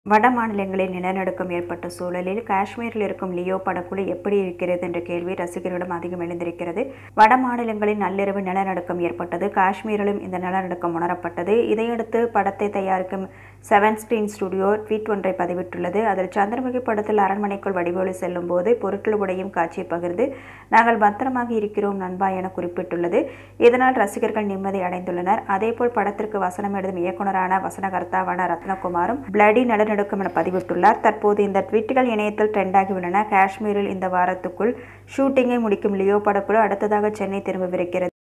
வட மாநிலங்களில் நிலநடுக்கம் ஏற்பட்ட சூழலில் காஷ்மீரில் இருக்கும் லியோ படக்குழு எப்படி இருக்கிறது என்ற கேள்வி ரசிகர்களிடம் அதிகம் எழுந்திருக்கிறது வட மாநிலங்களில் நள்ளிரவு நிலநடுக்கம் ஏற்பட்டது காஷ்மீரிலும் இந்த நிலநடுக்கம் உணரப்பட்டது இதையடுத்து படத்தை தயாரிக்கும் செவன் ஸ்கிரீன் ஸ்டுடியோ ட்வீட் ஒன்றை பதிவிட்டுள்ளது அதில் சந்திரமுகி படத்தில் அரண்மனைக்குள் வடிவோடு செல்லும் போது பொருட்கள் உடையும் காட்சியை பகிர்ந்து நாங்கள் பத்திரமாக இருக்கிறோம் நண்பா என குறிப்பிட்டுள்ளது இதனால் ரசிகர்கள் நிம்மதி அடைந்துள்ளனர் அதேபோல் படத்திற்கு வசனம் எழுதும் இயக்குனரான வசனகர்த்தாவான ரத்னகுமாரும் பிளடி நிலநடுக்கம் என பதிவிட்டுள்ளார் தற்போது இந்த ட்வீட்டுகள் இணையத்தில் ட்ரெண்டாகி உள்ளன காஷ்மீரில் இந்த வாரத்துக்குள் ஷூட்டிங்கை முடிக்கும் லியோ படக்குழு அடுத்ததாக சென்னை திரும்பவிருக்கிறது